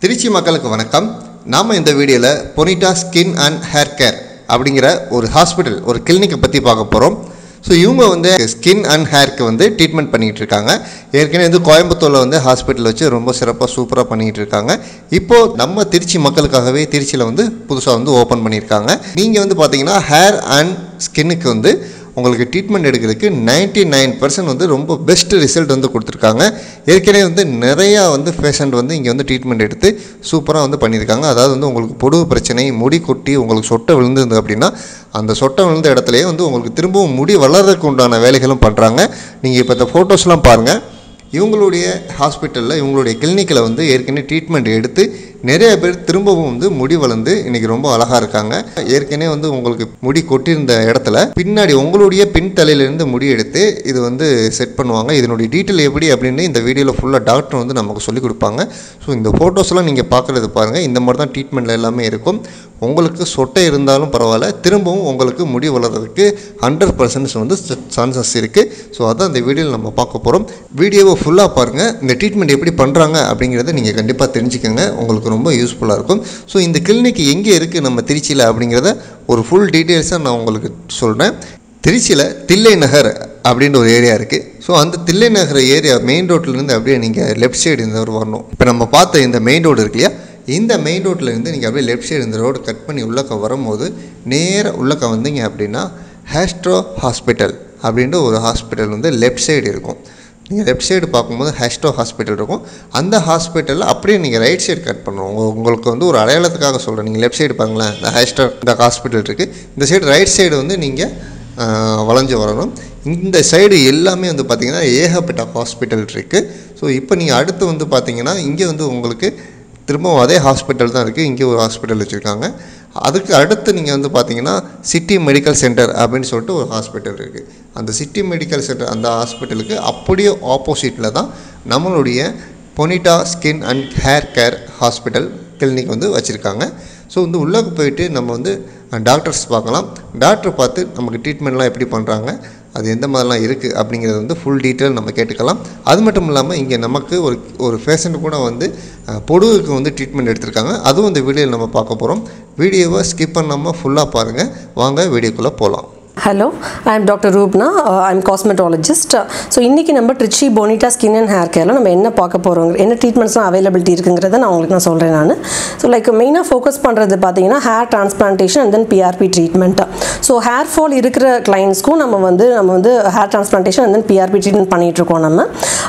திருச்சி மக்களுக்கு வணக்கம் நாம் இந்த வீடியோவில் Bonita skin and hair care அப்படிங்கிற ஒரு ஹாஸ்பிட்டல் ஒரு கிளினிக்கை பற்றி பார்க்க போகிறோம் ஸோ இவங்க வந்து ஸ்கின் அண்ட் ஹேருக்கு வந்து ட்ரீட்மெண்ட் பண்ணிகிட்டு இருக்காங்க ஏற்கனவே வந்து கோயம்புத்தூரில் வந்து ஹாஸ்பிட்டல் வச்சு ரொம்ப சிறப்பாக சூப்பராக பண்ணிகிட்டு இருக்காங்க இப்போது நம்ம திருச்சி மக்களுக்காகவே திருச்சியில் வந்து புதுசாக வந்து ஓப்பன் பண்ணியிருக்காங்க நீங்கள் வந்து பார்த்தீங்கன்னா ஹேர் அண்ட் ஸ்கின்னுக்கு வந்து உங்களுக்கு ட்ரீட்மெண்ட் எடுக்கிறதுக்கு 99% நைன் பர்சன்ட் வந்து ரொம்ப பெஸ்ட் ரிசல்ட் வந்து கொடுத்துருக்காங்க ஏற்கனவே வந்து நிறையா வந்து பேஷண்ட் வந்து இங்கே வந்து ட்ரீட்மெண்ட் எடுத்து சூப்பராக வந்து பண்ணியிருக்காங்க அதாவது வந்து உங்களுக்கு பொடுகு பிரச்சனை முடி கொட்டி உங்களுக்கு சொட்டை விழுந்தது அப்படின்னா அந்த சொட்டை விழுந்த இடத்துலையே வந்து உங்களுக்கு திரும்பவும் முடி வளர்றதுக்கு உண்டான வேலைகளும் பண்ணுறாங்க நீங்கள் இப்போ இந்த ஃபோட்டோஸ்லாம் பாருங்கள் இவங்களுடைய ஹாஸ்பிட்டலில் இவங்களுடைய கிளினிக்கில் வந்து ஏற்கனவே ட்ரீட்மெண்ட் எடுத்து நிறைய பேர் திரும்பவும் வந்து முடி வளர்ந்து இன்றைக்கி ரொம்ப அழகாக இருக்காங்க ஏற்கனவே வந்து உங்களுக்கு முடி கொட்டியிருந்த இடத்துல பின்னாடி உங்களுடைய பின் தலையிலேருந்து முடி எடுத்து இது வந்து செட் பண்ணுவாங்க இதனுடைய டீட்டெயில் எப்படி அப்படின்னு இந்த வீடியோவில் ஃபுல்லாக டாக்டர் வந்து நமக்கு சொல்லிக் கொடுப்பாங்க ஸோ இந்த ஃபோட்டோஸ்லாம் நீங்கள் பார்க்குறது பாருங்கள் இந்த மாதிரி தான் ட்ரீட்மெண்ட்டில் எல்லாமே இருக்கும் உங்களுக்கு சொட்டை இருந்தாலும் பரவாயில்ல திரும்பவும் உங்களுக்கு முடி வளர்கிறதுக்கு ஹண்ட்ரட் பர்சன்ட் வந்து சான்சஸ் இருக்குது ஸோ அதான் இந்த வீடியோவில் நம்ம பார்க்க போகிறோம் வீடியோவை ஃபுல்லாக பாருங்கள் இந்த ட்ரீட்மெண்ட் எப்படி பண்ணுறாங்க அப்படிங்கிறத நீங்கள் கண்டிப்பாக தெரிஞ்சுக்கோங்க உங்களுக்கு ரொம்ப யூஸ்ஃபுல்லாக இருக்கும் ஸோ இந்த கிளினிக் எங்கே இருக்குது நம்ம திருச்சியில் அப்படிங்கிறத ஒரு ஃபுல் டீட்டெயில்ஸாக நான் உங்களுக்கு சொல்கிறேன் திருச்சியில் தில்லை நகர் அப்படின்ற ஒரு ஏரியா இருக்குது ஸோ அந்த தில்லை நகர் ஏரியா மெயின் ரோட்லேருந்து அப்படியே நீங்கள் லெஃப்ட் சைடு இந்த ஒரு வரணும் இப்போ நம்ம பார்த்த இந்த மெயின் ரோடு இருக்கு இல்லையா இந்த மெயின் ரோட்டில் இருந்து நீங்கள் அப்படியே லெஃப்ட் சைடு இந்த ரோடு கட் பண்ணி உள்ளக்க வரும்போது நேராக உள்ளக்க வந்தீங்க அப்படின்னா ஹேஸ்ட்ரோ ஹாஸ்பிட்டல் அப்படின்ற ஒரு ஹாஸ்பிட்டல் வந்து லெஃப்ட் சைடு இருக்கும் நீங்கள் லெஃப்ட் சைடு பார்க்கும்போது ஹேஸ்ட்ரோ ஹாஸ்பிட்டல் இருக்கும் அந்த ஹாஸ்பிட்டலில் அப்படியே நீங்கள் ரைட் சைடு கட் பண்ணணும் உங்க- உங்களுக்கு வந்து ஒரு அடையாளத்துக்காக சொல்கிறேன் நீங்கள் லெஃப்ட் சைடு பாருங்களேன் இந்த ஹேஸ்ட்ரோ இந்த ஹாஸ்பிட்டல் இருக்குது இந்த சைடு ரைட் சைடு வந்து நீங்கள் வளைஞ்சு வரணும் இந்த சைடு எல்லாமே வந்து பார்த்திங்கன்னா ஏகப்பட்ட ஹாஸ்பிட்டல் இருக்குது ஸோ இப்போ நீங்கள் அடுத்து வந்து பார்த்தீங்கன்னா இங்கே வந்து உங்களுக்கு திரும்பவும் அதே ஹாஸ்பிட்டல் தான் இருக்குது இங்கே ஒரு ஹாஸ்பிட்டல் வச்சுருக்காங்க அதுக்கு அடுத்து நீங்கள் வந்து பார்த்தீங்கன்னா சிட்டி மெடிக்கல் சென்டர் அப்படின்னு சொல்லிட்டு ஒரு ஹாஸ்பிட்டல் இருக்குது அந்த சிட்டி மெடிக்கல் சென்டர் அந்த ஹாஸ்பிட்டலுக்கு அப்படியே ஆப்போசிட்டில் தான் நம்மளுடைய Bonita skin and hair care hospital clinic வந்து வச்சுருக்காங்க ஸோ வந்து உள்ளே போயிட்டு நம்ம வந்து டாக்டர்ஸ் பார்க்கலாம் டாக்டர் பார்த்து நமக்கு ட்ரீட்மெண்ட்லாம் எப்படி பண்ணுறாங்க அது எந்த மாதிரிலாம் இருக்குது அப்படிங்கிறது வந்து ஃபுல் டீட்டெயில் நம்ம கேட்டுக்கலாம் அது மட்டும் இல்லாமல் இங்கே நமக்கு ஒரு ஒரு பேஷண்ட் கூட வந்து அஹ், பொடுகுக்கு வந்து ட்ரீட்மெண்ட் எடுத்திருக்காங்க அதுவும் இந்த வீடியோவில் நம்ம பார்க்க போகிறோம் வீடியோவை ஸ்கிப் பண்ணாமல் ஃபுல்லாக பாருங்கள் வாங்க வீடியோக்குள்ளே போகலாம் hello I am doctor Roopna I am cosmetologist so இன்றைக்கி நம்ம Trichy Bonita skin and hair கேரில் நம்ம என்ன பார்க்க போகிறோம் என்ன ட்ரீட்மெண்ட்ஸ்லாம் அவைலபிலிட்டி இருக்குங்கிறத நான் உங்களுக்கு நான் சொல்கிறேன் நான் ஸோ லைக் மெயினாக ஃபோக்கஸ் பண்ணுறது பார்த்தீங்கன்னா hair transplantation and then PRP treatment so hair fall இருக்கிற கிளைண்ட்ஸ்க்கும் நம்ம வந்து நம்ம வந்து hair transplantation and then PRP treatment பண்ணிகிட்ருக்கோம் நம்ம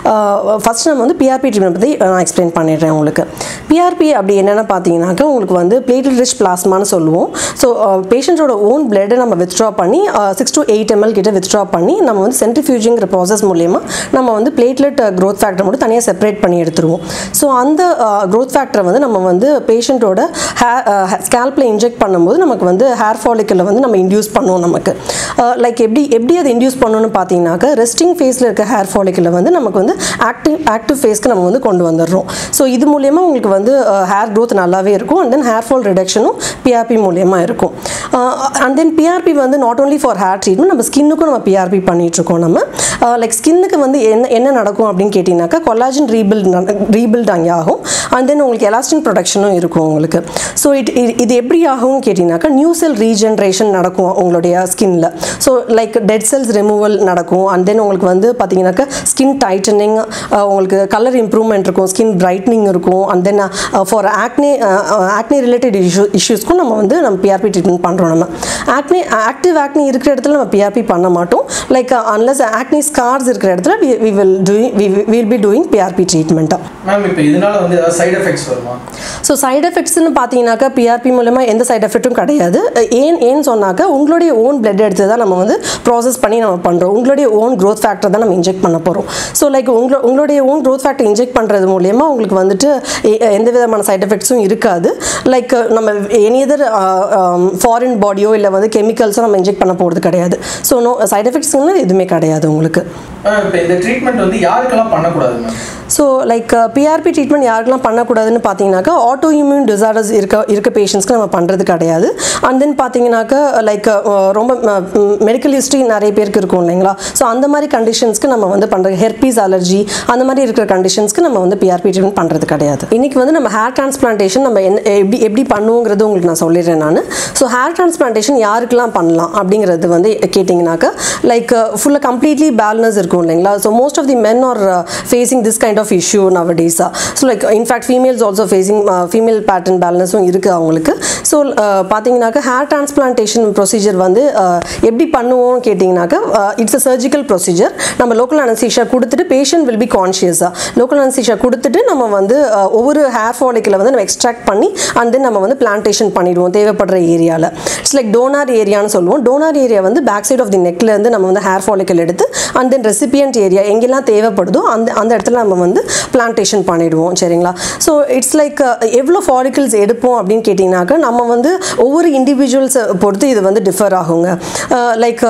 ஃபஸ்ட் நம்ம வந்து பிஆர்பி ட்ரீட்மெண்ட் பற்றி நான் எக்ஸ்பிளைன் பண்ணிடுறேன் உங்களுக்கு பிஆர்பி அப்படி என்னென்னு பார்த்தீங்கன்னாக்கா உங்களுக்கு வந்து பிளேட்டட் ரிச் பிளாஸ்மான்னு சொல்லுவோம் ஸோ பேஷண்ட்டோட ஓன் பிளட்டை நம்ம வித்ட்ரா பண்ணி சிக்ஸ் டு எயிட் எம்எல் கிட்ட வித்ட்ரா பண்ணி நம்ம வந்து சென்ட்ரிஃபியூஜிங்கிற ப்ராசஸ் மூலயமா நம்ம வந்து பிளேட்லெட் க்ரோத் ஃபேக்டர் மட்டும் தனியாக செப்பரேட் பண்ணி எடுத்துருவோம் ஸோ அந்த க்ரோத் ஃபேக்டரை வந்து நம்ம வந்து பேஷண்ட்டோட ஹேர் ஸ்கேல்பில் இன்ஜெக்ட் பண்ணும்போது நமக்கு வந்து ஹேர் ஃபாலிக்கில் வந்து நம்ம இன்டியூஸ் பண்ணுவோம் நமக்கு லைக் எப்படி எப்படி அதை இன்டியூஸ் பண்ணணும்னு பார்த்தீங்கன்னாக்கா ரெஸ்டிங் ஃபேஸில் இருக்க ஹேர் ஃபாலிக்கில் வந்து நமக்கு வந்து ஆக்டிவ் ஆக்டிவ் ஃபேஸ்க்கு நம்ம வந்து கொண்டு வந்துடுறோம் ஸோ இது மூலயமா உங்களுக்கு வந்து ஹேர் க்ரோத் நல்லாவே இருக்கும் அண்ட் தென் ஹேர் ஃபால் ரிடக்ஷனும் பிஆர்பி மூலயமா இருக்கும் அண்ட் தென் பிஆர்பி வந்து not only for hair treatment நம்ம ஸ்கின்னுக்கும் நம்ம பிஆர்பி பண்ணிகிட்ருக்கோம் நம்ம லைக் ஸ்கின்னுக்கு வந்து என்ன என்ன நடக்கும் அப்படின்னு கேட்டிங்கனாக்கா கொலாஜன் ரீபில்ட் ரீபில்ட் அங்கே ஆகும் அண்ட் தென் உங்களுக்கு எலாஸ்டின் ப்ரொடக்ஷனும் இருக்கும் உங்களுக்கு ஸோ இட் இது எப்படி ஆகும்னு கேட்டிங்கனாக்கா நியூ செல் ரீஜென்ரேஷன் நடக்கும் உங்களுடைய ஸ்கின்ல so like dead cells removal நடக்கும் அண்ட் தென் உங்களுக்கு வந்து பார்த்தீங்கன்னாக்கா ஸ்கின் டைட்டனிங் உங்களுக்கு கலர் இம்ப்ரூவ்மெண்ட் இருக்கும் ஸ்கின் பிரைட்னிங் இருக்கும் and then for acne acne related issue இஷ்யூஸ்க்கும் நம்ம வந்து நம்ம பிஆர்பி ட்ரீட்மெண்ட் பண்ணுறோம் நம்ம ஆக்னே ஆக்டிவ் ஆக்னி இருக்கிற இடத்துல நம்ம பிஆர்பி பண்ண மாட்டோம் லைக் அன்லஸ் ஆக்னி ஸ்கார்ஸ் இருக்கிற இடத்துல we will doing we will be doing PRP ட்ரீட்மெண்ட்டாக மேம் இப்போ இதனால வந்து ஏதாவது சைடு எஃபெக்ட்ஸ் வருமா ஸோ சைடு எஃபெக்ட்ஸ்னு பார்த்தீங்கன்னாக்கா பிஆர்பி மூலமாக எந்த சைடு எஃபெக்ட்டும் கிடையாது ஏன் ஏன்னு சொன்னாக்கா உங்களுடைய ஓன் பிளட் எடுத்து தான் நம்ம வந்து ப்ராசஸ் பண்ணி நம்ம பண்ணுறோம் உங்களுடைய ஓன் க்ரோத் ஃபேக்டர் தான் நம்ம இன்ஜெக்ட் பண்ண போகிறோம் ஸோ லைக் உங்களோ உங்களுடைய ஓன் க்ரோத் ஃபேக்டர் இன்ஜெக்ட் பண்ணுறது மூலயமா உங்களுக்கு வந்துட்டு எ- எந்த விதமான சைடு எஃபெக்ட்ஸும் இருக்காது லைக் நம்ம எனி இதர் ஃபாரின் பாடியோ இல்லை வந்து கெமிக்கல்ஸோ நம்ம இன்ஜெக்ட் பண்ண போகிறது கிடையாது ஸோ நோ சைடு எஃபெக்ட்ஸ்லாம் எதுவுமே கிடையாது உங்களுக்கு மேம் இப்போ இந்த ட்ரீட்மெண்ட் வந்து யாருக்கெல்லாம் பண்ணக்கூடாது ma'am so like PRP treatment யாருக்கெல்லாம் பண்ணக்கூடாதுன்னு பார்த்தீங்கன்னாக்கா ஆட்டோ இம்யூன் டிசார்டர்ஸ் இருக்க இருக்க பேஷண்ட்ஸ்க்கு நம்ம பண்ணுறது கிடையாது அண்ட் தென் பார்த்தீங்கன்னாக்கா லைக் ரொம்ப மெடிக்கல் ஹிஸ்ட்ரி நிறைய பேருக்கு இருக்கும் இல்லைங்களா ஸோ அந்த மாதிரி கண்டிஷன்ஸ்க்கு நம்ம வந்து பண்ணுற ஹெர்பீஸ் அலர்ஜி அந்த மாதிரி இருக்கிற கண்டிஷன்ஸ்க்கு நம்ம வந்து பிஆர்பி ட்ரீட்மெண்ட் பண்ணுறது கிடையாது இன்னைக்கு வந்து நம்ம ஹேர் டிரான்ஸ்பிளான்டேஷன் நம்ம என்ன எப்படி எப்படி பண்ணுவோங்கிறது உங்களுக்கு நான் சொல்லிடுறேன் நான் ஸோ ஹேர் டிரான்ஸ்பிளான்டேஷன் யாருக்கெல்லாம் பண்ணலாம் அப்படிங்கிறது வந்து கேட்டிங்கனாக்கா லைக் ஃபுல்லாக கம்ப்ளீட்லி பேலன்ஸ் இருக்கும் இல்லைங்களா so most of the men are facing this kind of issue நவ டேஸா so like in fact females also facing female pattern பேலன்ஸும் இருக்குது அவங்களுக்கு ஸோ பார்த்தீங்கன்னாக்கா ஹேர் டிரான்ஸ்பிளான்டேஷன் ப்ரொசீஜர் வந்து uh, எப்படி பண்ணுவோம் கேட்டிங்கனாக்கா இட்ஸ் அ சர்ஜிக்கல் ப்ரொசீஜர் நம்ம லோக்கல் அனசீஷா கொடுத்துட்டு பேஷண்ட் வில் பி கான்ஷியஸாக லோக்கல் அனசீஷா கொடுத்துட்டு நம்ம வந்து uh, ஒவ்வொரு ஹேர் ஃபாலிக்கில் வந்து நம்ம எக்ஸ்ட்ராக்ட் பண்ணி அண்ட் தென் நம்ம வந்து பிளான்டேஷன் பண்ணிடுவோம் தேவைப்படுற ஏரியாவில் இட்ஸ் லைக் டோனார் ஏரியான்னு சொல்லுவோம் டோனார் ஏரியா வந்து பேக் சைட் ஆஃப் தி நெக்லேருந்து நம்ம வந்து ஹேர் ஃபாலிக்கல் எடுத்து அண்ட் தென் ரெசிபியன்ட் ஏரியா எங்கெல்லாம் தேவைப்படுதோ அந்த அந்த இடத்துல நம்ம வந்து பிளான்டேஷன் பண்ணிடுவோம் சரிங்களா ஸோ இட்ஸ் லைக் எவ்வளோ ஃபாலிக்கல்ஸ் எடுப்போம் அப்படின்னு கேட்டிங்கனாக்கா நம்ம வந்து ஒவ்வொரு இண்டிவிஜுவல்ஸை பொறுத்து இது வந்து டிஃபர் ஆகுங்க லைக்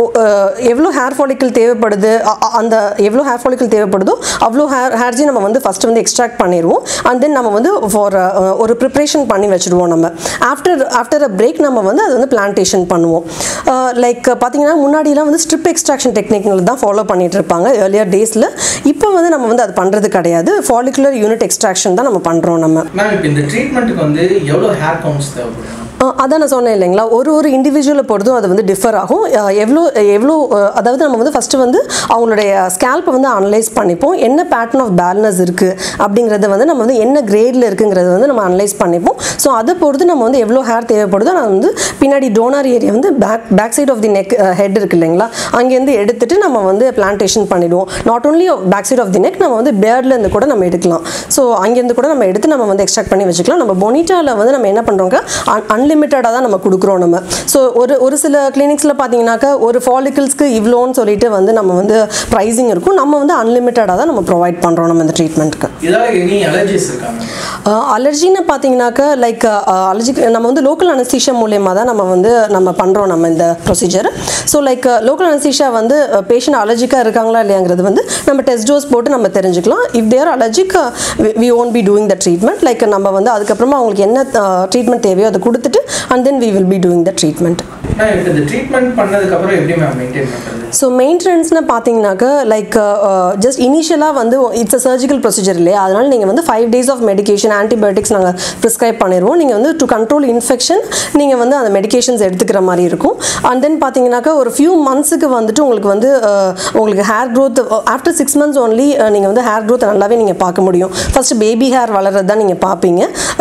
எவ்வளோ ஹேர் ஃபாலிக்கல் தேவைப்படுது அ- அ- அந்த எவ்வளோ ஹேர் ஃபாலிக்கல் தேவைப்படுதோ அவ்வளோ ஹேர் ஹேர்ஜி நம்ம வந்து ஃபஸ்ட்டு வந்து எக்ஸ்ட்ராக்ட் பண்ணிடுவோம் அண்ட் தென் நம்ம வந்து ஃபார் ஒரு ப்ரிப்ரேஷன் பண்ணி வச்சுடுவோம் நம்ம ஆஃப்டர் ஆஃப்டர் அ பிரேக் நம்ம வந்து அது வந்து பிளான்டேஷன் பண்ணுவோம் லைக் பார்த்தீங்கன்னா முன்னாடிலாம் வந்து ஸ்ட்ரிப் எக்ஸ்ட்ராக்ஷன் டெக்னிக்ல தான் ஃபாலோ பண்ணிட்டு இருப்பாங்க ஏர்லியர் டேஸில் இப்போ வந்து நம்ம வந்து அது பண்ணுறது கிடையாது ஃபாலிகுலர் யூனிட் எக்ஸ்ட்ராக்ஷன் தான் நம்ம பண்ணுறோம் நம்ம மேம் இப்போ இந்த ட்ரீட்மெண்ட்டுக்கு வந்து எவ்வளோ ஹேர் கவுண்ட்ஸ் தேவைப்படும் அஹ் அதான் நான் சொன்னேன் இல்லைங்களா ஒரு ஒரு இண்டிவிஜுவலை பொறுத்தும் அது வந்து டிஃபர் ஆகும் அஹ் எவ்வளோ எவ்வளோ அஹ் அதாவது நம்ம வந்து ஃபஸ்ட்டு வந்து அவங்களுடைய ஸ்கேல்ப்பை வந்து அனலைஸ் பண்ணிப்போம் என்ன பேட்டர்ன் ஆஃப் பேலன்ஸ் இருக்குது அப்படிங்கிறத வந்து நம்ம வந்து என்ன கிரேடில் இருக்குங்கிறத வந்து நம்ம அனலைஸ் பண்ணிப்போம் ஸோ அதை பொறுத்து நம்ம வந்து எவ்வளோ ஹேர் தேவைப்படுதோ நான் வந்து பின்னாடி டோனார் ஏரியா வந்து back back side of the neck head இருக்கு இல்லைங்களா அங்கேருந்து எடுத்துட்டு நம்ம வந்து பிளான்டேஷன் பண்ணிடுவோம் not only back side of the neck நம்ம வந்து பேர்ட்லேருந்து கூட நம்ம எடுக்கலாம் ஸோ அங்கேருந்து கூட நம்ம எடுத்து நம்ம வந்து எக்ஸ்ட்ராக்ட் பண்ணி வச்சுக்கலாம் நம்ம பொனிட்டாவில் வந்து நம்ம என்ன பண்ணுறோங்க அன்லிமிட்டடாக தான் நம்ம கொடுக்குறோம் நம்ம ஸோ ஒரு ஒரு சில கிளினிக்ஸில் பார்த்தீங்கன்னாக்கா ஒரு ஃபாலிக்கல்ஸ்க்கு இவ்வளோன்னு சொல்லிட்டு வந்து நம்ம வந்து ப்ரைஸிங் இருக்கும் நம்ம வந்து அன்லிமிட்டடாக தான் நம்ம ப்ரொவைட் பண்ணுறோம் நம்ம இந்த ட்ரீட்மெண்ட்டுக்கு இதால எனி அலர்ஜிஸ் இருக்காங்க அலர்ஜின்னு பார்த்தீங்கன்னாக்கா லைக் அலர்ஜி நம்ம வந்து லோக்கல் அனஸ்தீஷியா மூலயமா தான் நம்ம வந்து நம்ம பண்ணுறோம் நம்ம இந்த procedure so like local anaesthesia வந்து பேஷண்ட் அலர்ஜிக்காக இருக்காங்களா இல்லையாங்கிறது வந்து நம்ம டெஸ்ட் டோஸ் போட்டு நம்ம தெரிஞ்சுக்கலாம் if there allergic we won't be doing the treatment like நம்ம வந்து அதுக்கப்புறமா அவங்களுக்கு என்ன ட்ரீட்மெண்ட் தேவையோ அதை கொடுத்துட்டு and then we will be doing the treatment நான் இப்போ இந்த ட்ரீட்மெண்ட் பண்ணதுக்கப்புறம் எப்படி மேம் மெயின்டைன் பண்ணுறது ஸோ மெயின்டெனன்ஸ்னு பார்த்தீங்கன்னாக்கா லைக் ஜஸ்ட் இனிஷியலாக வந்து இட்ஸ் அ சர்ஜிக்கல் ப்ரொசீஜர் இல்லையா அதனால் நீங்கள் வந்து five days of medication antibiotics நாங்கள் ப்ரிஸ்கிரைப் பண்ணிடுவோம் நீங்கள் வந்து டு கண்ட்ரோல் இன்ஃபெக்ஷன் நீங்கள் வந்து அந்த மெடிகேஷன்ஸ் எடுத்துக்கிற மாதிரி இருக்கும் அண்ட் தென் பார்த்தீங்கன்னாக்கா ஒரு ஃபியூ மந்த்ஸுக்கு வந்துட்டு உங்களுக்கு வந்து uh, உங்களுக்கு hair growth after six months only நீங்கள் வந்து ஹேர் க்ரோத் நல்லாவே நீங்கள் பார்க்க முடியும் ஃபர்ஸ்ட் பேபி ஹேர் வளர்றது தான் நீங்கள் பார்ப்பீங்க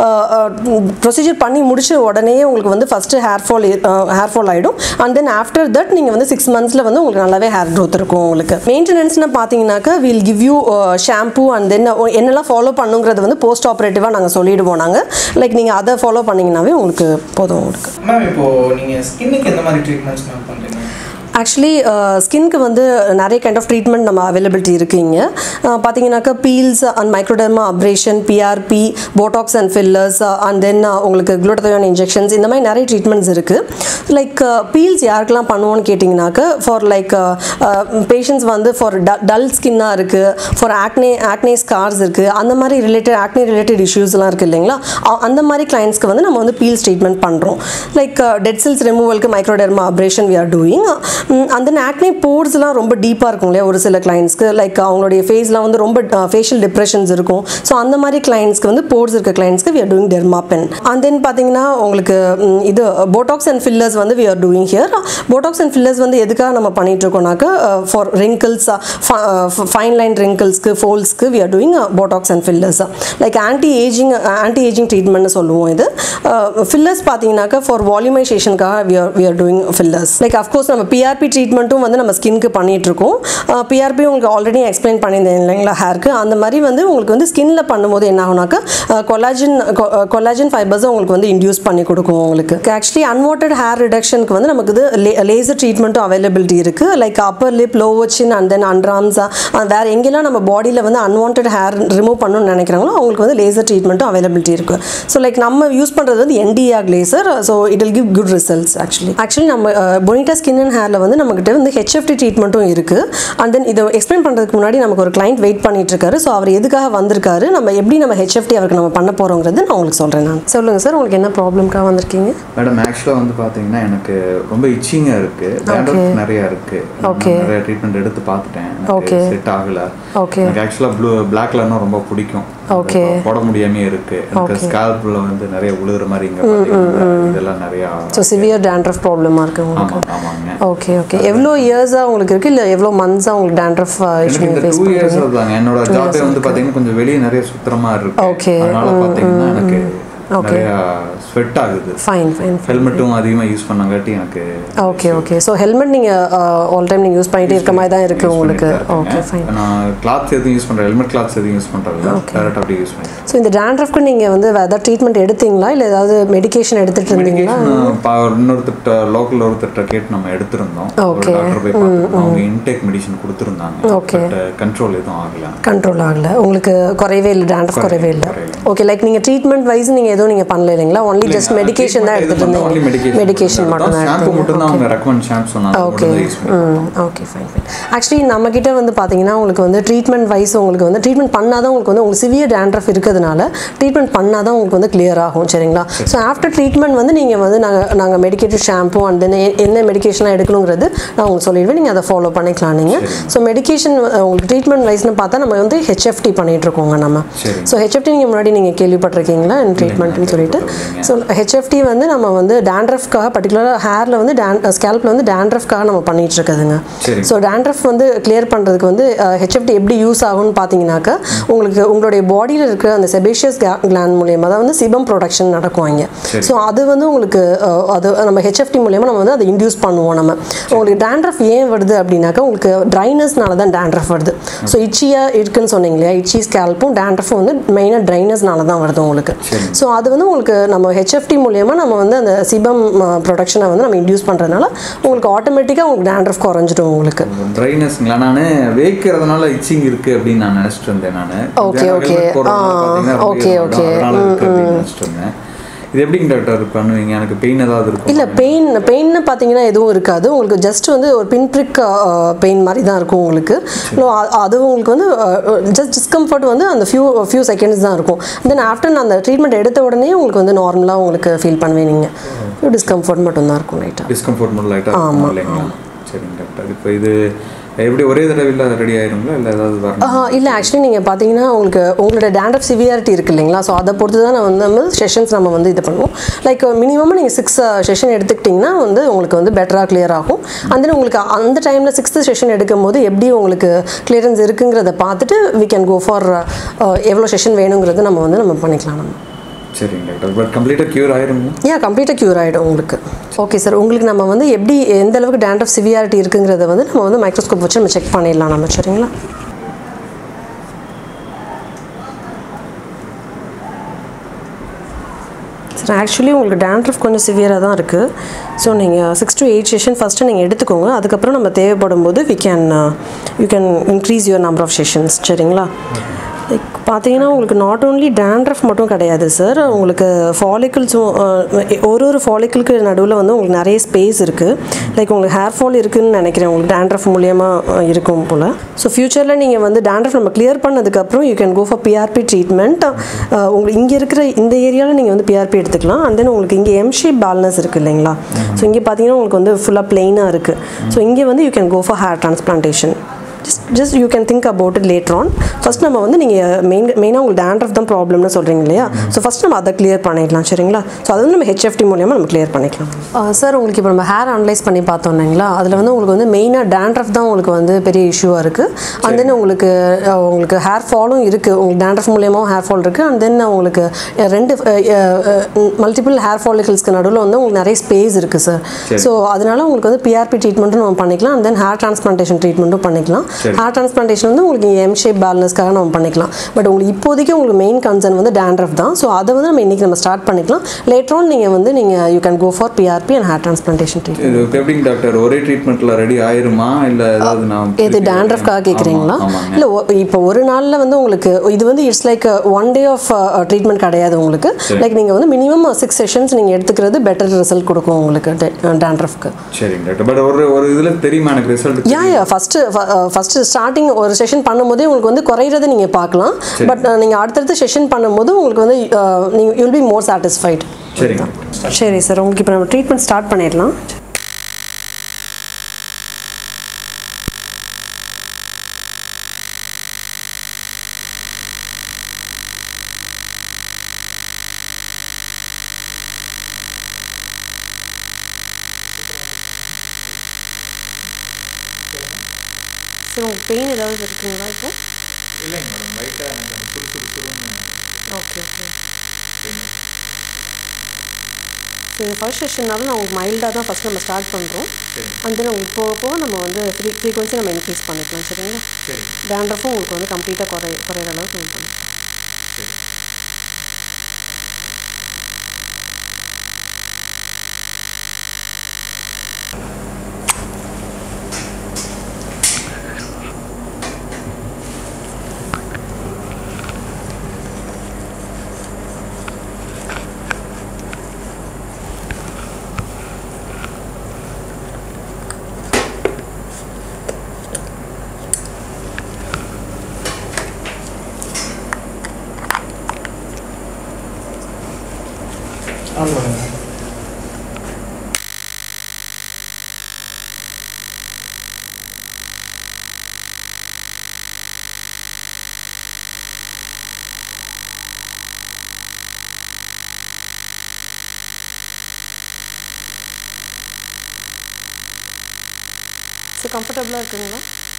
ப்ரொசீஜர் பண்ணி முடிச்ச உடனே உங்களுக்கு வந்து first hair fall hair fall ஆகிடும் அண்ட் தென் ஆஃப்டர் தட் நீங்கள் வந்து சிக்ஸ் மந்த்ஸில் வந்து உங்களுக்கு நல்லாவே ஹேர் க்ரோத் இருக்கும் உங்களுக்கு மெயின்டெனன்ஸ்னு பார்த்தீங்கன்னாக்கா will give you shampoo and then என்னெல்லாம் ஃபாலோ பண்ணுங்கிறது வந்து போஸ்ட் ஆப்ரேட்டிவாக நாங்கள் சொல்லிடுவோம் நாங்கள் லைக் நீங்கள் அதை ஃபாலோ பண்ணிங்கனாவே உங்களுக்கு போதும் உங்களுக்கு மேம் இப்போ நீங்கள் ஸ்கின்னுக்கு எந்த மாதிரி ட்ரீட்மெண்ட்ஸ் மேம் பண்ணுறீங்க ஆக்சுவலி ஸ்கின்க்கு வந்து நிறைய கைண்ட் ஆஃப் ட்ரீட்மெண்ட் நம்ம அவைலபிலிட்டி இருக்குங்க பார்த்தீங்கன்னாக்கா peels and microdermabrasion PRP botox and fillers and then உங்களுக்கு குளூட்டோயோன் இன்ஜெக்ஷன்ஸ் இந்த மாதிரி நிறைய ட்ரீட்மெண்ட்ஸ் இருக்குது லைக் பீல்ஸ் யாருக்கெல்லாம் பண்ணுவோன்னு கேட்டிங்கனாக்கா ஃபார் லைக் பேஷண்ட்ஸ் வந்து ஃபார் டல் ஸ்கின்னாக இருக்குது ஃபார் ஆக்னே ஆக்னே ஸ்கார்ஸ் இருக்குது அந்த மாதிரி ரிலேட்டட் ஆக்னே ரிலேட்டட் இஷ்யூஸ்லாம் இருக்குது இல்லைங்களா அ- அந்த மாதிரி கிளைண்ட்ஸ்க்கு வந்து நம்ம வந்து பீல்ஸ் ட்ரீட்மெண்ட் பண்ணுறோம் லைக் டெட் செல்ஸ் ரிமூவலுக்கு microdermabrasion we are doing அந்த ஆக்னே போர்ஸ்லாம் ரொம்ப டீப்பாக இருக்கும் இல்லையா ஒரு சில கிளைண்ட்ஸ்க்கு லைக் அவங்களுடைய ஃபேஸ்லாம் வந்து ரொம்ப ஃபேஷியல் டிப்ரெஷன்ஸ் இருக்கும் ஸோ அந்த மாதிரி கிளைண்ட்ஸ்க்கு வந்து போர்ஸ் இருக்க கிளைண்ட்ஸ்க்கு we are doing derma pen and then பார்த்தீங்கன்னா உங்களுக்கு ம், இது போட்டாக்ஸ் அண்ட் ஃபில்லர்ஸ் வந்து we are doing here botox and fillers வந்து எதுக்காக நம்ம பண்ணிட்டு இருக்கோம்னாக்கா ஃபார் ரிங்கிள்ஸ் ஃபைன் லைன் ரிங்கிள்ஸ்க்கு ஃபோல்ஸ்க்கு we are doing botox and fillers like anti ageing anti ageing ட்ரீட்மெண்ட்னு சொல்லுவோம் இது ஃபில்லர்ஸ் பார்த்தீங்கன்னாக்கா ஃபார் வால்யூமைசேஷனுக்காக we are we are doing fillers like of course நம்ம பிஆர்பி ட்ரீட்மெண்ட்டும் வந்து நம்ம ஸ்கின்க்கு பண்ணிட்டு இருக்கோம் பிஆர்பி உங்களுக்கு ஆல்ரெடி எக்ஸ்பிளைன் பண்ணியிருந்தேன் இல்லைங்களா ஹேருக்கு அந்த மாதிரி வந்து உங்களுக்கு வந்து ஸ்கின்ல பண்ணும்போது என்ன ஆகுனாக்கா கொலாஜின் கொலாஜின் ஃபைபர்ஸை உங்களுக்கு வந்து இன்டியூஸ் பண்ணி கொடுக்கும் உங்களுக்கு ஆக்சுவலி அன்வான்ட் ஹேர் ரிடக்ஷனுக்கு வந்து நமக்கு இது லேசர் ட்ரீட்மெண்ட்டும் அவைலபிலிட்டி இருக்குது like upper lip lower chin and then underarms வேறு எங்கெல்லாம் நம்ம பாடியில் வந்து அன்வான்ட் ஹேர் ரிமூவ் பண்ணணும்னு நினைக்கிறாங்களோ அவங்களுக்கு வந்து லேசர் ட்ரீட்மெண்ட்டும் அவைலபிலிட்டி இருக்குது ஸோ லைக் நம்ம யூஸ் பண்ணுறது வந்து NDR laser so it will give good results actually actually நம்ம பொனிட்டா ஸ்கின் அண்ட் ஹேரில் வந்து நம்மக்கிட்ட வந்து ஹெச்எஃப்டி ட்ரீட்மெண்ட்டும் இருக்குது அண்ட் தென் இதை எக்ஸ்பிளைன் பண்ணுறதுக்கு முன்னாடி நமக்கு ஒரு client வெயிட் பண்ணிட்டு இருக்காரு ஸோ அவர் எதுக்காக வந்திருக்காரு நம்ம எப்படி நம்ம ஹெச்எஃப்டி அவருக்கு நம்ம பண்ண போகிறோங்கிறது நான் உங்களுக்கு சொல்கிறேன் நான் சொல்லுங்கள் சார் உங்களுக்கு என்ன ப்ராப்ளம்க்காக வந்திருக்கீங்க மேடம் ஆக்சுவலாக வந்து பார்த்தீங்கன்னா எனக்கு ரொம்ப இச்சிங்காக இருக்கு டேண்ட்ரஃப் நிறைய இருக்கு Okay. நான் நிறைய ட்ரீட்மெண்ட் எடுத்து பார்த்துட்டேன் Okay. செட் ஆகல Okay. எனக்கு ஆக்சுவலாக ப்ளூ பிளாக் கலர்னா ரொம்ப பிடிக்கும் Okay. அது போட முடியாமே இருக்கு எனக்கு ஸ்கால்ப்ல வந்து நிறைய உழுகுற மாதிரி இங்க பார்த்தீங்கன்னா இதெல்லாம் நிறைய ஸோ சிவியர் டேண்ட்ரஃப் ப்ராப்ளமாக இருக்குது உங்களுக்கு ஆமா ஆமாங்க ஓகே ஓகே எவ்வளோ இயர்ஸாக உங்களுக்கு இருக்குது இல்லை எவ்வளோ மந்த்ஸாக உங்களுக்கு டேண்ட்ரஃப் எனக்கு இந்த ஃபேஸ் டூ இயர்ஸ் தாங்க என்னோட ஜாபே வந்து பாத்தீங்கன்னா கொஞ்சம் வெளியே நிறைய சுத்தரமா இருக்கு Okay. அதனால பாத்தீங்கன்னா எனக்கு நிறைய ஸ்வெட் ஆகுது ஃபைன் ஃபைன் ஹெல்மெட்டும் அதிகமா யூஸ் பண்ணங்காட்டி எனக்கு ஓகே ஓகே ஸோ ஹெல்மெட் நீங்கள் ஆல் டைம் நீங்கள் யூஸ் பண்ணிகிட்டே இருக்க மாதிரி தான் இருக்குது use உங்களுக்கு பண்ணிட்டு தான் ஓகே இருக்கேன். ஃபைன் நான் கிளாத்ஸ் எதுவும் யூஸ் பண்றேன் ஹெல்மெட் கிளாத்ஸ் எதுவும் யூஸ் பண்றது டேரக்ட் அப்படியே யூஸ் பண்ணிட்டேன் ஸோ இந்த டேண்ட்ரஃப்க்கு நீங்கள் வந்து வேறு ஏதாவது ட்ரீட்மெண்ட் எடுத்தீங்களா இல்லை ஏதாவது மெடிகேஷன் எடுத்துகிட்டு இருந்தீங்களா இன்னொருத்தட்ட லோக்கல் ஒருத்தர்கிட்ட கேட்டு நம்ம எடுத்திருந்தோம் ஒரு Okay. டாக்டர் போய் பார்த்தோம் அவங்க இன்டேக் மெடிசன் கொடுத்துருந்தாங்க Okay. பட் கண்ட்ரோல் எதுவும் ஆகல கண்ட்ரோல் ஆகல உங்களுக்கு குறையவே இல்லை டேண்ட்ரஃப் குறையவே இல்லை குறையல. ஓகே லைக் நீங்கள் ட்ரீட்மெண்ட் வைஸ் நீங்கள் எதுவும் நீங்கள் பண்ணல இல்லைங்களா ஒன்லி ஜஸ்ட் மெடிகேஷன் தான் எடுத்துகிட்டு இருந்தீங்க மெடிகேஷன் மட்டும் தான் ஷாம்பு மட்டும் தான் அவங்க ரெக்கமெண்ட் ஷாம்பு சொன்னாங்க அது ஓகே மட்டும் தான் யூஸ் பண்ணேன் ஓகே ஃபைன் ஃபைன் ஆக்சுவலி நம்மக்கிட்ட வந்து பார்த்தீங்கன்னா உங்களுக்கு வந்து ட்ரீட்மெண்ட் வைஸ் உங்களுக்கு வந்து ட்ரீட்மெண்ட் பண்ணாதான் உங்களுக்கு வந்து உங்களுக்கு சிவியர் டேண்ட்ரஃப் இருக்கிறதுனால ட்ரீட்மெண்ட் பண்ணாதான் உங்களுக்கு வந்து clear ஆகும் சரிங்களா ஸோ ஆஃப்டர் ட்ரீட்மெண்ட் வந்து நீங்கள் வந்து நாங்கள் நாங்கள் மெடிக்கேட்டிவ் ஷாம்பு அண்ட் தென் என்ன மெடிகேஷன்லாம் எடுக்கணுங்கிறது நான் உங்களுக்கு சொல்லிடுவேன் நீங்கள் அதை ஃபாலோ பண்ணிக்கலாம் நீங்கள் ஸோ மெடிகேஷன் உங்களுக்கு ட்ரீட்மெண்ட் வைஸ்னு பார்த்தா நம்ம வந்து ஹெச்எஃப்டி பண்ணிட்டு இருக்கோங்க நம்ம சரி. ஸோ ஹெச்எஃப்டி நீங்கள் முன்னாடி நீங்கள் கேள்விப்பட்டிருக்கீங்களா ட்ரீட்மெண்ட்னு சொல்லிட்டு ஸோ ஹெச்எஃப்டி வந்து நம்ம வந்து டேண்ட்ரஃப்காக பர்டிகுலராக ஹேரில் வந்து டேன் ஸ்கேல்பில் வந்து டேண்ட்ரஃப்காக நம்ம பண்ணிட்டு இருக்குதுங்க சரி. ஸோ டேண்ட்ரஃப் வந்து கிளியர் பண்ணுறதுக்கு வந்து ஹெச்எஃப்டி எப்படி யூஸ் ஆகும்னு பார்த்தீங்கன்னாக்கா உங்களுக்கு உங்களுடைய பாடியில் இருக்கிற அந்த செபேஷியஸ் கிளாண்ட் மூலியமாக தான் வந்து சிபம் ப்ரொடக்ஷன் நடக்கும் இங்கே ஸோ அது வந்து உங்களுக்கு அஹ், அது நம்ம ஹெச்எஃப்டி மூலியமாக நம்ம வந்து அதை இன்டியூஸ் பண்ணுவோம் நம்ம உங்களுக்கு டேண்ட்ரஃப் ஏன் வருது அப்படின்னாக்கா உங்களுக்கு ட்ரைனஸ்னால தான் டேண்ட்ரஃப் வருது ஸோ இச்சியாக இருக்குன்னு சொன்னீங்க இல்லையா இச்சி ஸ்கேல்ப்பும் டேண்ட்ரஃபும் வந்து மெயினாக ட்ரைனஸ்னால தான் வருது உங்களுக்கு ஸோ அது வந்து உங்களுக்கு நம்ம ஹெச்எஃப்டி மூலியமாக நம்ம வந்து அந்த சிபம் ப்ரொடக்ஷனை வந்து நம்ம இன்டியூஸ் பண்ணுறதுனால உங்களுக்கு ஆட்டோமேட்டிக்காக உங்களுக்கு டேண்ட்ரஃப் குறைஞ்சிடும் உங்களுக்கு ட்ரைனஸ்ங்களா நான் வேக்கிறதுனால இச்சிங் இருக்கு அப்படின்னு நான் நினைச்சிட்டு இருந்தேன் நான் Okay, okay. ஆ, okay, okay. அதனால இருக்கு அப்படின்னு நினைச்சிட்டு இருந்தேன் இது எப்படிங்க டாக்டர் பண்ணுவீங்க எனக்கு பெயின் ஏதாவது இருக்கும் இல்லை பெயின் பெயின்னு பார்த்தீங்கன்னா எதுவும் இருக்காது உங்களுக்கு ஜஸ்ட் வந்து ஒரு பின்ப்ரிக் பெயின் மாதிரி தான் இருக்கும் உங்களுக்கு No, அ- அது உங்களுக்கு வந்து ஜஸ்ட் டிஸ்கம்ஃபர்ட் வந்து அந்த ஃபியூ ஃபியூ செகண்ட்ஸ் தான் இருக்கும் தென் ஆஃப்டர் நான் அந்த ட்ரீட்மெண்ட் எடுத்த உடனே உங்களுக்கு வந்து நார்மலாக உங்களுக்கு ஃபீல் பண்ணுவேன் நீங்கள் ஃபியூ டிஸ்கம்ஃபர்ட் மட்டும்தான் இருக்கும் லைட்டாக டிஸ்கம்ஃபர்ட் மட்டும் லைட்டாக இருக்கும் இல்லைங்களா சரிங்க டாக்டர் இப்போ இது எப்படி ஒரே தடவையில் ரெடி ஆயிருங்களா இல்லை ஏதாவது வரணும் இல்லை ஆக்சுவலி நீங்கள் பார்த்தீங்கன்னா உங்களுக்கு உங்களோட டேண்ட்ரஃப் சிவியாரிட்டி இருக்கு இல்லைங்களா ஸோ அதை பொறுத்து தான் நான் வந்து நம்ம செஷன்ஸ் நம்ம வந்து இது பண்ணுவோம் லைக் மினிமமாக நீங்கள் சிக்ஸ் செஷன் எடுத்துக்கிட்டிங்கன்னா வந்து உங்களுக்கு வந்து பெட்டராக கிளியர் ஆகும் and then உங்களுக்கு அந்த டைமில் சிக்ஸ்த்து செஷன் எடுக்கும்போது எப்படி உங்களுக்கு கிளியரன்ஸ் இருக்குங்கிறத பார்த்துட்டு we can go ஃபார் எவ்வளோ செஷன் வேணுங்கிறது நம்ம வந்து நம்ம பண்ணிக்கலாம் நம்ம சரிங்க டாக்டர் பட் கம்ப்ளீட்டாக க்யூர் ஆயிருங்களா ஏன் கம்ப்ளீட்டாக க்யூர் ஆகிடும் உங்களுக்கு ஓகே சார் உங்களுக்கு நம்ம வந்து எப்படி எந்த அளவுக்கு டேண்ட்ரஃப் சிவியாரிட்டி இருக்குங்கிறத வந்து நம்ம வந்து மைக்ரோஸ்கோப் வச்சு நம்ம செக் பண்ணிடலாம் நம்ம சரிங்களா சார் ஆக்சுவலி உங்களுக்கு டேண்ட்ரஃப் கொஞ்சம் சிவியராக தான் இருக்குது ஸோ நீங்கள் six to eight session first நீங்கள் எடுத்துக்கோங்க அதுக்கப்புறம் நம்ம தேவைப்படும் போது we can you can increase your number of sessions சரிங்களா லைக் பார்த்தீங்கன்னா உங்களுக்கு நாட் ஓன்லி டேண்ட்ரஃப் மட்டும் கிடையாது சார் உங்களுக்கு ஃபாலிக்கிள்ஸும் ஒரு ஒரு ஃபாலிக்கிளுக்கு நடுவில் வந்து உங்களுக்கு நிறைய ஸ்பேஸ் இருக்குது லைக் உங்களுக்கு ஹேர் ஃபால் இருக்குன்னு நினைக்கிறேன் உங்களுக்கு டேண்ட்ரஃப் மூலியமாக இருக்கும் போல் ஸோ ஃப்யூச்சரில் நீங்கள் வந்து டேண்ட்ரஃப் நம்ம கிளியர் பண்ணதுக்கப்புறம் you can go for PRP treatment உங்களுக்கு இங்கே இருக்கிற இந்த ஏரியாவில் நீங்கள் வந்து பிஆர்பி எடுத்துக்கலாம் அண்ட் தென் உங்களுக்கு இங்கே எம் ஷேப் பேலன்ஸ் இருக்குது இல்லைங்களா ஸோ இங்கே பார்த்தீங்கன்னா உங்களுக்கு வந்து ஃபுல்லாக பிளெயினாக இருக்குது ஸோ இங்கே வந்து you can go for hair transplantation just just you can think about it later on first நம்ம வந்து நீங்கள் மெயின் மெயினாக உங்களுக்கு டேண்ட்ரஃப் தான் ப்ராப்ளம்னு சொல்கிறீங்க இல்லையா ஸோ ஃபஸ்ட் நம்ம அதை கிளியர் பண்ணிடலாம் சரிங்களா ஸோ அது வந்து நம்ம ஹெச்எஃப்டி மூலியமாக நம்ம கிளியர் பண்ணிக்கலாம் சார் உங்களுக்கு இப்போ நம்ம ஹேர் அனலைஸ் பண்ணி பார்த்தோம் இல்லைங்களா அதில் வந்து உங்களுக்கு வந்து மெயினாக டேண்ட்ரஃப் தான் உங்களுக்கு வந்து பெரிய இஷ்யூவாக இருக்குது அண்ட் தென் உங்களுக்கு அஹ், உங்களுக்கு ஹேர் ஃபாலும் இருக்குது உங்களுக்கு டேண்ட்ரஃப் மூலியமாகவும் ஹேர் ஃபால் இருக்குது அண்ட் தென் உங்களுக்கு அஹ், ரெண்டு மல்டிபிள் ஹேர் ஃபாலிகல்ஸ்க்கு நடுவில் வந்து உங்களுக்கு நிறைய ஸ்பேஸ் இருக்குது சார் ஸோ அதனால உங்களுக்கு வந்து பிஆர்பி ட்ரீட்மெண்ட்டும் நம்ம பண்ணிக்கலாம் அண்ட் தென் ஹேர் டிரான்ஸ்பிளான்டேஷன் ட்ரீட்மெண்ட்டும் பண்ணிக்கலாம் ஹேர் டிரான்ஸ்பிளான்டேஷன் வந்து உங்களுக்கு எம் ஷேப் பேலன்ஸ்க்காக நம்ம பண்ணிக்கலாம் பட் உங்களுக்கு இப்போதைக்கு உங்களுக்கு மெயின் கன்சர்ன் வந்து டேண்ட்ரஃப் தான் ஸோ அதை வந்து நம்ம இன்றைக்கி நம்ம ஸ்டார்ட் பண்ணிக்கலாம் லேட்டர் ஆன் நீங்கள் வந்து நீங்கள் you can go for PRP and hair transplantation treatment இது எப்படிங்க டாக்டர் ஒரே ட்ரீட்மெண்ட்ல ரெடி ஆயிருமா இல்லை ஏதாவது நான் இது டேண்ட்ரஃப்காக கேட்குறீங்களா ஆமா, ஆமாங்க. இல்லை இப்போ ஒரு நாளில் வந்து உங்களுக்கு இது வந்து it's like one day of treatment கிடையாது உங்களுக்கு லைக் நீங்கள் வந்து மினிமம் சிக்ஸ் செஷன்ஸ் நீங்கள் எடுத்துக்கிறது பெட்டர் ரிசல்ட் கொடுக்கும் உங்களுக்கு டேண்ட்ரஃப்க்கு சரிங்க டாக்டர் பட் ஒரு ஒரு இதுல தெரியுமா எனக்கு result yeah yeah first first starting ஒரு செஷன் பண்ணும்போதே உங்களுக்கு வந்து குறையிறதை நீங்கள் பார்க்கலாம் பட் நீங்கள் அடுத்தடுத்த செஷன் பண்ணும்போது உங்களுக்கு வந்து நீங்கள் யூல் பி மோர் சாட்டிஸ்ஃபைட் சரிங்க சரி சார் உங்களுக்கு இப்போ நம்ம ட்ரீட்மெண்ட் ஸ்டார்ட் பண்ணிடலாம் சார் உங்களுக்கு பெயின் ஏதாவது இருக்குங்களா இப்போ இல்லைங்க மேடம் லைட்டாக எனக்கு அந்த துரு துரு துருன்னு ஓகே ஓகே ஸோ இந்த ஃபர்ஸ்ட் செஷன்னாலும் நான் உங்களுக்கு மைல்டாக தான் ஃபஸ்ட் நம்ம ஸ்டார்ட் பண்ணுறோம் அண்ட் தென் உங்களுக்கு போக போக நம்ம வந்து ஃப்ரீ ஃப்ரீக்வன்சி நம்ம இன்க்ரீஸ் பண்ணிக்கலாம் சரிங்களா சரி டேண்ட்ரஃபும் உங்களுக்கு வந்து கம்ப்ளீட்டாக குறை குறையிற அளவுக்கு நம்ம பண்ணிக்கலாம் சரி ஆன் பண்ணுங்க ஸோ கம்ஃபர்டபுளாக இருக்குங்களா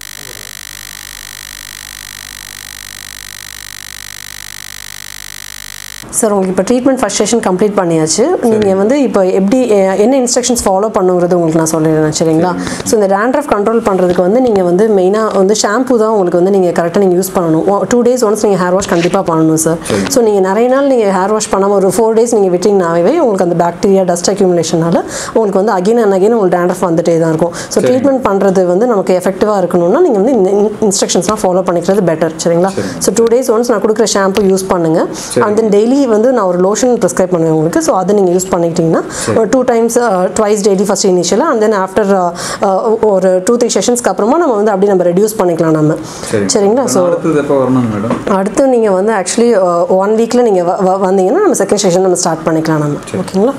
சார் உங்களுக்கு இப்போ ட்ரீட்மெண்ட் ஃபஸ்ட் செஷன் கம்ப்ளீட் பண்ணியாச்சு நீங்கள் வந்து இப்போ எப்படி அஹ், என்ன இன்ஸ்ட்ரக்ஷன்ஸ் ஃபாலோ பண்ணுங்கிறது உங்களுக்கு நான் சொல்லிடுறேன் சரிங்களா ஸோ இந்த டேண்ட்ரஃப் கண்ட்ரோல் பண்ணுறதுக்கு வந்து நீங்கள் வந்து மெயினாக வந்து ஷாம்பு தான் உங்களுக்கு வந்து நீங்கள் கரெக்டாக நீங்கள் யூஸ் பண்ணணும் டூ டேஸ் ஒன்ஸ் நீங்கள் ஹேர் வாஷ் கண்டிப்பாக பண்ணணும் சார் ஸோ நீங்கள் நிறைய நாள் நீங்கள் ஹேர் வாஷ் பண்ணாமல் ஒரு ஃபோர் டேஸ் நீங்கள் விட்டிங்கனாவே உங்களுக்கு அந்த பாக்டீரியா டஸ்ட் அக்யூமுலேஷனால உங்களுக்கு வந்து அகைன் அண்ட் அகைன் உங்களுக்கு டேண்ட்ரஃப் வந்துட்டே தான் இருக்கும் ஸோ ட்ரீட்மெண்ட் பண்ணுறது வந்து நமக்கு எஃபெக்டிவாக இருக்கணும்னா நீங்கள் வந்து இந்த இன்ஸ்ட்ரக்ஷன்ஸ்லாம் ஃபாலோ பண்ணிக்கிறது பெட்டர் சரிங்களா ஸோ டூ டேஸ் ஒன்ஸ் நான் கொடுக்குற ஷாம்பு யூஸ் பண்ணுங்க அண்ட் தென் டெய்லி வந்து நான் ஒரு லோஷன் ப்ரிஸ்கிரைப் பண்ணுவேன் உங்களுக்கு ஸோ அதை நீங்கள் யூஸ் பண்ணிக்கிட்டீங்கன்னா ஒரு two times twice daily first இனிஷியலாக அண்ட் தென் ஆஃப்டர் ஒரு டூ த்ரீ செஷன்ஸ்க்கு அப்புறமா நம்ம வந்து அப்படி நம்ம ரெடியூஸ் பண்ணிக்கலாம் நம்ம சரி சரிங்களா ஸோ அடுத்தது எப்போ வரணும் மேடம் அடுத்து நீங்கள் வந்து ஆக்சுவலி ஒன் வீக்கில் நீங்கள் வந்தீங்கன்னா நம்ம செகண்ட் செஷன் நம்ம ஸ்டார்ட் பண்ணிக்கலாம் நம்ம ஓகேங்களா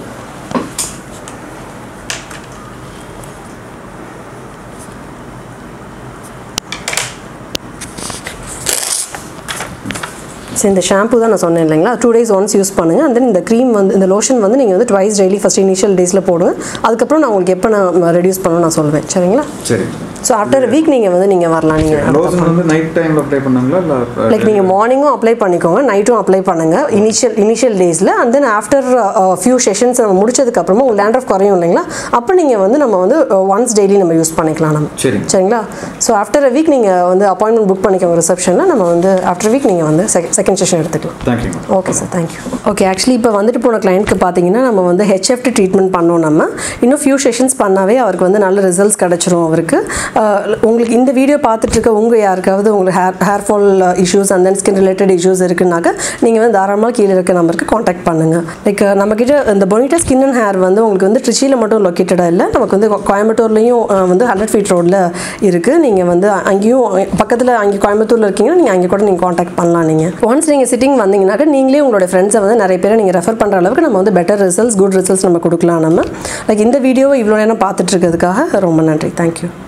சரி இந்த ஷாம்பு தான் நான் சொன்னேன் இல்லைங்களா டூ டேஸ் ஒன்ஸ் யூஸ் பண்ணுங்கள் அண்ட் தென் இந்த க்ரீம் வந்து இந்த லோஷன் வந்து நீங்கள் வந்து ட்வைஸ் டெய்லி ஃபஸ்ட் இனிஷியல் டேஸில் போடுவேன் அதுக்கப்புறம் நான் உங்களுக்கு எப்போ நான் ரெடியூஸ் பண்ணணும் நான் சொல்வேன் சரிங்களா சரி ஸோ ஆஃப்டர் வீக் நீங்கள் வந்து நீங்கள் வரலாம் நீங்கள் லோஷன் வந்து நைட் டைம்ல அப்ளை பண்ணாங்களா இல்லை லைக் நீங்கள் மார்னிங்கும் அப்ளை பண்ணிக்கோங்க நைட்டும் அப்ளை பண்ணுங்கள் இனிஷியல் இனிஷியல் டேஸில் and then after few sessions நம்ம முடிச்சதுக்கப்புறமா உங்களுக்கு லேண்ட் குறையும் இல்லைங்களா அப்போ நீங்கள் வந்து நம்ம வந்து ஒன்ஸ் டெய்லி நம்ம யூஸ் பண்ணிக்கலாம் நம்ம சரி சரிங்களா ஸோ ஆஃப்டர் அ வீக் நீங்கள் வந்து அப்பாயின்மெண்ட் புக் பண்ணிக்கோங்க ரிசப்ஷனில் நம்ம வந்து ஆஃப்டர் வீக் நீங்கள் வந்து செகண்ட் செஷன் எடுத்துக்கலாம் thank you okay sir thank you okay actually இப்போ வந்துட்டு போன கிளைண்ட்க்கு பார்த்தீங்கன்னா நம்ம வந்து ஹெச்எஃப்டி ட்ரீட்மெண்ட் பண்ணோம் நம்ம இன்னும் ஃபியூ செஷன்ஸ் பண்ணாவே அவருக்கு வந்து நல்ல ரிசல்ட்ஸ் கிடச்சிரும் அவருக்கு அஹ், உங்களுக்கு இந்த வீடியோ பார்த்துட்டு இருக்க உங்கள் யாருக்காவது உங்களுக்கு hair hair fall issues and then skin related issues இருக்குனாக்கா நீங்கள் வந்து தாராளமாக கீழே இருக்க நம்பருக்கு காண்டாக்ட் பண்ணுங்கள் லைக் நம்மக்கிட்ட இந்த பொனிட்டா ஸ்கின் அண்ட் ஹேர் வந்து உங்களுக்கு வந்து ட்ரிச்சியில் மட்டும் லொக்கேட்டடாக இல்லை நமக்கு வந்து கோ- கோயம்புத்தூர்லேயும் அஹ், வந்து ஹண்ட்ரட் ஃபீட் ரோட்டில் இருக்குது நீங்கள் வந்து அங்கேயும் பக்கத்தில் அங்கே கோயம்புத்தூரில் இருக்கீங்கன்னா நீங்கள் அங்கே கூட நீங்கள் காண்டாக்ட் பண்ணலாம் நீங்கள் ஒன்ஸ் நீங்கள் சிட்டிங் வந்தீங்கன்னாக்கா நீங்களே உங்களோட ஃப்ரெண்ட்ஸை வந்து நிறைய பேரை நீங்கள் ரெஃபர் பண்ணுற அளவுக்கு நம்ம வந்து பெட்டர் ரிசல்ட்ஸ் குட் ரிசல்ட்ஸ் நம்ம கொடுக்கலாம் நம்ம லைக் இந்த வீடியோவை இவ்வளோ நேரம் பார்த்துட்டு இருக்கிறதுக்காக ரொம்ப நன்றி தேங்க்யூ